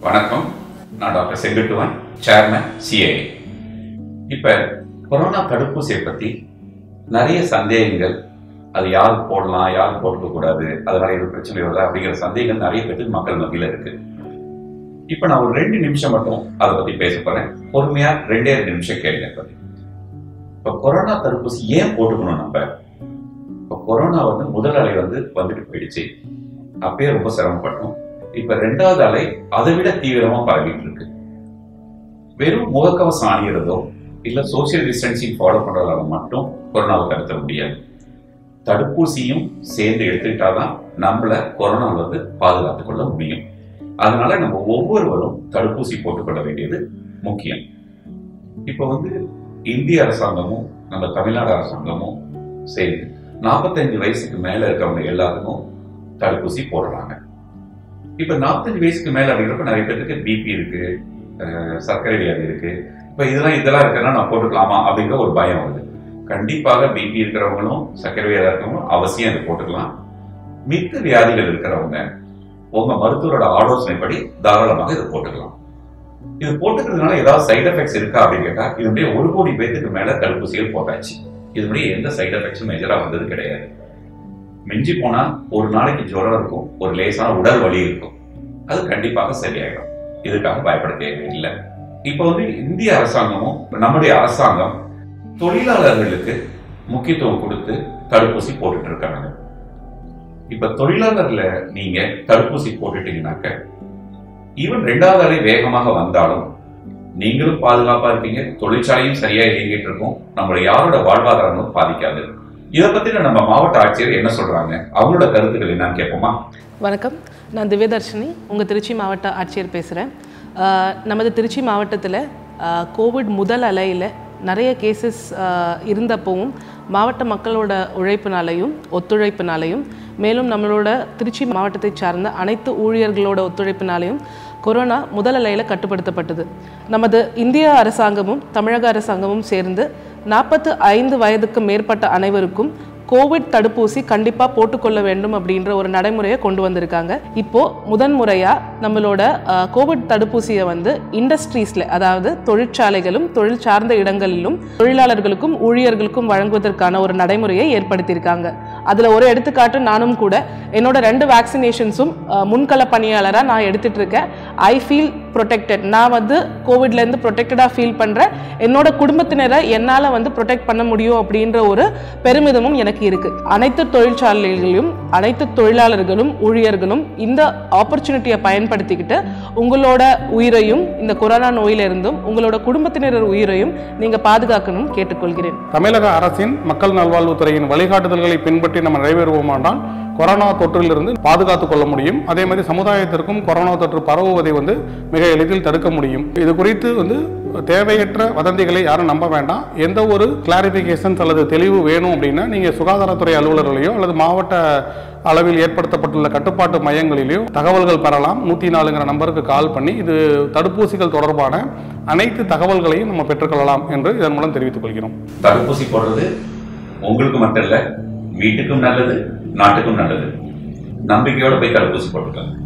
வணக்கம் நான் doctor Sengattuvan chairman CIA இப்ப கொரோனா தடுப்பூசியை பத்தி நிறைய சந்தேகங்கள் அது யார் போடலாம் யார் போடக்க கூடாது அதனால எதுவும் பிரச்சனை வருதா அப்படிங்கிற சந்தேகங்கள் நிறைய பேருக்கு மக்கள் மத்தியில இருக்கு இப்ப நான் ஒரு ரெண்டு நிமிஷம் மட்டும் அதை பத்தி பேச போறேன் பொறுமையா ரெண்டே ரெண்டு நிமிஷம் கேளுங்க பத்தி இப்ப கொரோனா தடுப்பூசி ஏன் போட்டுக்கணும் நம்ம இப்ப கொரோனா வந்து முதல் அலை வந்து வந்துட்டு போயிடுச்சு அப்பயே ரொம்ப சிரமப்பட்டோம் இப்ப ரெண்டாவது அலை அதை விட தீவிரமா பரவிட்டு இருக்கு வெறும் முகக்கவசம் அணிகிறதோ இல்ல சோசியல் டிஸ்டன்சிங் ஃபாலோ பண்றதால மட்டும் கொரோனாவை தடுத்த முடியாது தடுப்பூசியும் சேர்ந்து எடுத்துக்கிட்டாதான் நம்மள கொரோனால இருந்து பாதுகாத்துக் கொள்ள முடியும் அதனால நம்ம ஒவ்வொருவரும் தடுப்பூசி போட்டுக்கொள்ள வேண்டியது முக்கியம் இப்ப வந்து இந்திய அரசாங்கமும் நம்ம தமிழ்நாடு அரசாங்கமும் சேர்ந்து நாற்பத்தஞ்சு வயசுக்கு மேல இருக்கவங்க எல்லாருக்கும் தடுப்பூசி போடுறாங்க இப்ப நாற்பத்தஞ்சு வயசுக்கு மேல அப்படிங்கிறப்ப நிறைய பேருக்கு பிபி இருக்கு அஹ் சர்க்கரை வியாதி இருக்கு இப்ப இதெல்லாம் இதெல்லாம் இருக்கனா நான் போட்டுக்கலாமா அப்படிங்கிற ஒரு பயம் வருது கண்டிப்பாக பிபி இருக்கிறவங்களும் சர்க்கரை வியாதி இருக்கிறவங்களும் அவசியம் இதை போட்டுக்கலாம் மித்த வியாதிகள் இருக்கிறவங்க உங்க மருத்துவரோட ஆலோசனைப்படி தாராளமாக இதை போட்டுக்கலாம் இது போட்டுக்கிறதுனால ஏதாவது சைடு எஃபெக்ட்ஸ் இருக்கா அப்படின்னு கேட்டா இதனுடைய ஒரு கோடி பேத்துக்கு மேல தடுப்பூசிகள் போட்டாச்சு இதனுடைய எந்த சைடு எஃபெக்ட்ஸும் மேஜரா வந்தது கிடையாது மிஞ்சி போனா ஒரு நாளைக்கு ஜுரம் இருக்கும் ஒரு லேசான உடல் வலி இருக்கும் அது கண்டிப்பாக சரியாயிடும் இதுக்காக பயப்பட தேவையில்லை இப்போ வந்து இந்திய அரசாங்கமும் நம்முடைய அரசாங்கம் தொழிலாளர்களுக்கு முக்கியத்துவம் கொடுத்து தடுப்பூசி போட்டுட்டு இருக்காங்க இப்ப தொழிலாளர்ல நீங்க தடுப்பூசி போட்டுட்டீங்கன்னாக்க ஈவன் ரெண்டாவது அலை வேகமாக வந்தாலும் நீங்களும் பாதுகாப்பா இருப்பீங்க தொழிற்சாலையும் சரியா இயங்கிட்டு இருக்கும் நம்மளோட யாரோட வாழ்வாதாரங்களும் பாதிக்காது இதை பத்தி நம்ம மாவட்ட ஆட்சியர் என்ன சொல்றாங்க அவங்களோட கருத்துக்கள் என்னன்னு கேட்போமா வணக்கம் நான் திவ்யதர்ஷினி உங்கள் திருச்சி மாவட்ட ஆட்சியர் பேசுகிறேன் நமது திருச்சி மாவட்டத்தில் கோவிட் முதல் அலையில் நிறைய கேசஸ் இருந்தப்பவும் மாவட்ட மக்களோட உழைப்பினாலையும் ஒத்துழைப்பினாலையும் மேலும் நம்மளோட திருச்சி மாவட்டத்தை சார்ந்த அனைத்து ஊழியர்களோட ஒத்துழைப்பினாலையும் கொரோனா முதல் அலையில் கட்டுப்படுத்தப்பட்டது நமது இந்திய அரசாங்கமும் தமிழக அரசாங்கமும் சேர்ந்து நாற்பத்து ஐந்து வயதுக்கு மேற்பட்ட அனைவருக்கும் கோவிட் தடுப்பூசி கண்டிப்பாக போட்டுக்கொள்ள வேண்டும் அப்படின்ற ஒரு நடைமுறையை கொண்டு வந்திருக்காங்க இப்போ முதன்முறையாக நம்மளோட அஹ், கோவிட் தடுப்பூசியை வந்து இண்டஸ்ட்ரீஸில் அதாவது தொழிற்சாலைகளும் தொழில் சார்ந்த இடங்களிலும் தொழிலாளர்களுக்கும் ஊழியர்களுக்கும் வழங்குவதற்கான ஒரு நடைமுறையை ஏற்படுத்தியிருக்காங்க அதில் ஒரு எடுத்துக்காட்டு நானும் கூட என்னோட ரெண்டு வேக்சினேஷன்ஸும் முன்கள பணியாளராக நான் எடுத்துட்டு இருக்கேன் ஐ ஃபீல் ப்ரொடெக்டட் நான் வந்து கோவிட்லேருந்து ப்ரொடெக்டடாக ஃபீல் பண்ணுறேன் என்னோட குடும்பத்தினரை என்னால் வந்து ப்ரொடெக்ட் பண்ண முடியும் அப்படின்ற ஒரு பெருமிதமும் எனக்கு இருக்கு அனைத்து தொழிற்சாலைகளிலும் அனைத்து தொழிலாளர்களும் ஊழியர்களும் இந்த ஆப்பர்ச்சுனிட்டியை பயன்படுத்திக்கிட்டு உங்களோட உயிரையும் இந்த கொரோனா நோயிலிருந்தும் உங்களோட குடும்பத்தினர் உயிரையும் நீங்கள் பாதுகாக்கணும் கேட்டுக்கொள்கிறேன் தமிழக அரசின் மக்கள் நல்வாழ்வுத்துறையின் வழிகாட்டுதல்களை பின்பற்றி நம்ம நிறைவேறுவோமானால் கொரோனா தொற்றிலிருந்து பாதுகாத்துக் கொள்ள முடியும் அதே மாதிரி சமுதாயத்திற்கும் கொரோனா தொற்று பரவுவதை வந்து மிக எளிதில் தடுக்க முடியும் இது குறித்து வந்து தேவையற்ற வதந்திகளை யாரும் நம்ப வேண்டாம் எந்த ஒரு கிளாரிஃபிகேஷன்ஸ் அல்லது தெளிவு வேணும் அப்படின்னா நீங்கள் சுகாதாரத்துறை அலுவலர்களையோ அல்லது மாவட்ட அளவில் ஏற்படுத்தப்பட்டுள்ள கட்டுப்பாட்டு மையங்களிலேயோ தகவல்கள் பெறலாம் நூற்றி நாலுங்கிற நம்பருக்கு கால் பண்ணி இது தடுப்பூசிகள் தொடர்பான அனைத்து தகவல்களையும் நம்ம பெற்றுக்கொள்ளலாம் என்று இதன் மூலம் தெரிவித்துக் கொள்கிறோம் தடுப்பூசி போடுறது உங்களுக்கு மட்டும் இல்ல வீட்டுக்கும் நல்லது நாட்டுக்கும் நல்லது நம்பிக்கையோட போய் தடுப்பூசி போட்டுக்கலாம்